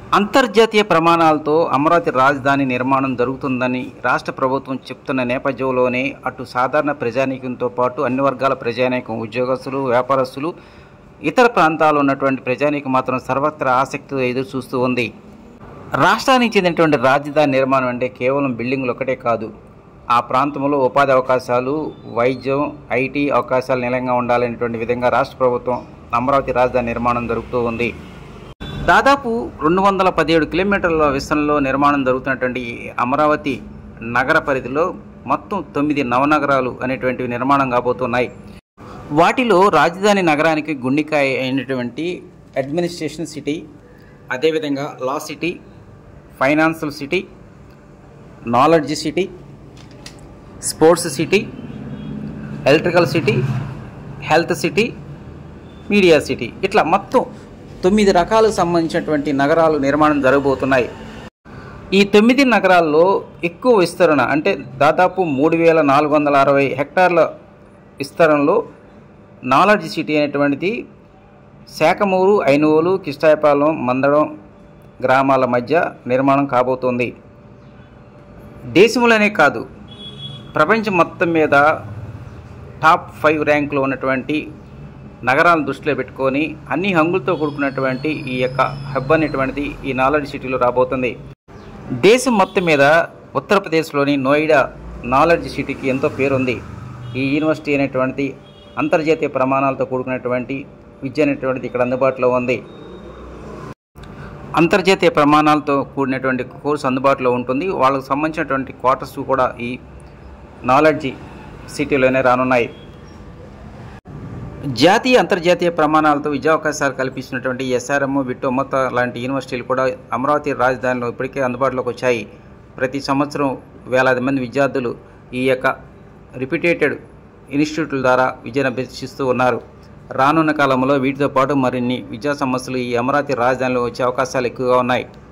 అంతర్జాతీయ ప్రమాణాలతో అమరావతి రాజధాని నిర్మాణం జరుగుతుందని రాష్ట్ర ప్రభుత్వం చెప్తున్న నేపథ్యంలోనే అటు సాధారణ ప్రజానీకంతో పాటు అన్ని వర్గాల ప్రజానీకం ఉద్యోగస్తులు వ్యాపారస్తులు ఇతర ప్రాంతాల్లో ఉన్నటువంటి ప్రజానీకం మాత్రం సర్వత్రా ఆసక్తితో ఎదురు చూస్తూ ఉంది రాష్ట్రానికి చెందినటువంటి రాజధాని నిర్మాణం అంటే కేవలం బిల్డింగులు ఒకటే కాదు ఆ ప్రాంతంలో ఉపాధి అవకాశాలు వైద్యం ఐటీ అవకాశాలు నిలంగా ఉండాలనేటువంటి విధంగా రాష్ట్ర ప్రభుత్వం అమరావతి రాజధాని నిర్మాణం జరుగుతూ ఉంది దాదాపు రెండు వందల పదిహేడు కిలోమీటర్ల విస్తరణలో నిర్మాణం జరుగుతున్నటువంటి ఈ అమరావతి నగర పరిధిలో మొత్తం తొమ్మిది నవనగరాలు అనేటువంటివి నిర్మాణం కాబోతున్నాయి వాటిలో రాజధాని నగరానికి గుండికాయ అయినటువంటి అడ్మినిస్ట్రేషన్ సిటీ అదేవిధంగా law city financial city knowledge city sports city electrical city health city media city ఇట్లా మొత్తం తొమ్మిది రకాలకు సంబంధించినటువంటి నగరాలు నిర్మాణం జరగబోతున్నాయి ఈ తొమ్మిది నగరాల్లో ఎక్కువ విస్తరణ అంటే దాదాపు మూడు వేల నాలుగు వందల అరవై హెక్టార్ల విస్తరణలో నాలెడ్జ్ సిటీ అనేటువంటిది శాఖమూరు ఐనూరు కిష్టాయపాలెం మందడం గ్రామాల మధ్య నిర్మాణం కాబోతోంది దేశంలోనే కాదు ప్రపంచం మొత్తం మీద టాప్ ఫైవ్ ర్యాంకులో ఉన్నటువంటి నగరాలను దృష్టిలో పెట్టుకొని అన్ని హంగులతో కూడుకున్నటువంటి ఈ యొక్క హబ్ అనేటువంటిది ఈ నాలెడ్జ్ సిటీలో రాబోతుంది దేశం మొత్తం మీద ఉత్తరప్రదేశ్లోని నోయిడా నాలెడ్జ్ సిటీకి ఎంతో పేరుంది ఈ యూనివర్సిటీ అనేటువంటిది అంతర్జాతీయ ప్రమాణాలతో కూడుకున్నటువంటి విద్య అనేటువంటిది ఇక్కడ అందుబాటులో ఉంది అంతర్జాతీయ ప్రమాణాలతో కూడినటువంటి కోర్సు అందుబాటులో ఉంటుంది వాళ్ళకు సంబంధించినటువంటి క్వార్టర్స్ కూడా ఈ నాలెడ్జి సిటీలోనే రానున్నాయి జాతీయ అంతర్జాతీయ ప్రమాణాలతో విద్యావకాశాలు కల్పిస్తున్నటువంటి ఎస్ఆర్ఎం విట్టో మొత్త లాంటి యూనివర్సిటీలు కూడా అమరావతి రాజధానిలో ఇప్పటికే అందుబాటులోకి వచ్చాయి ప్రతి సంవత్సరం వేలాది మంది విద్యార్థులు ఈ యొక్క రిపిటేటెడ్ ఇన్స్టిట్యూట్ల ద్వారా విద్యను అభ్యసిస్తూ ఉన్నారు రానున్న కాలంలో వీటితో పాటు మరిన్ని విద్యా సంస్థలు ఈ అమరావతి రాజధానిలో వచ్చే అవకాశాలు ఎక్కువగా ఉన్నాయి